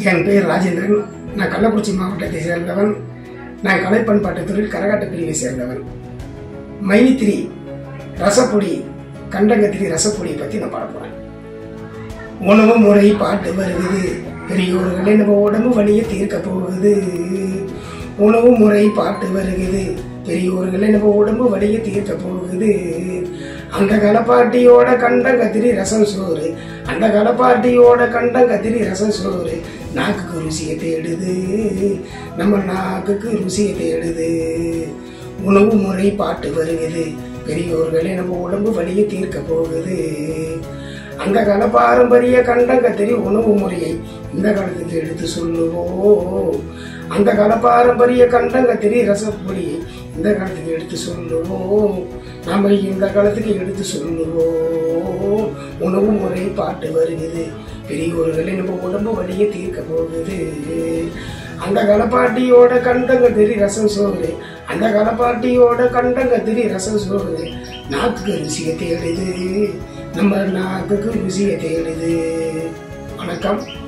என் பேர் ராஜேந்திரன் நான் கள்ளக்குறிச்சி மாவட்டத்தை சேர்ந்தவன் நான் கலை பண்பாட்டு தொழில் கரகாட்ட பிரிவை சேர்ந்தவன் மைனித்திரி ரசப்பொடி கண்டங்கத்திரி ரசப்பொடியை பற்றி நான் பாட போகிறேன் உணவு முறை பாட்டு வருகுது பெரியோர்களே நம்ம உடம்பு வலியை தீர்க்க போகுது உணவு முறை பாட்டு வருகுது பெரியோர்களே நம்ம உடம்பு வலியை தீர்க்க போகுது அந்த களப்பாட்டியோட கண்டங்கத்திரி ரசம் சோறு அந்த களப்பாட்டியோட கண்டங்கத்திரி ரசம் சோறு நாக்குக்கு ருசியை தேடுது நம்ம நாக்குக்கு ருசியை தேடுது உணவு முறை பாட்டு வருகுது பெரியோர்களே நம்ம உடம்பு வலியை தீர்க்க போகுது அந்த கால பாரம்பரிய கண்டங்கத்திரி உணவு முறையை இந்த காலத்துக்கு எடுத்து சொல்லுவோம் அந்த கால பாரம்பரிய கண்டங்கத்திரி ரசப்பொடியை இந்த காலத்துக்கு எடுத்து சொல்லுவோம் நாம இந்த காலத்துக்கு எடுத்து சொல்லுவோம் உணவு முறை பாட்டு வருகிறது பெரியோர்களே நம்ம உடம்பு வலியை தீர்க்க போகுது அந்த காலப்பாட்டியோட கண்டங்கத்திரி ரசம் சோறு அந்த காலப்பாட்டியோட கண்டங்கத்திரி ரசம் சோறு நாக்குக்கு ருசியை தேடுது நம்ம நாக்குக்கு ருசியை தேடுது வணக்கம்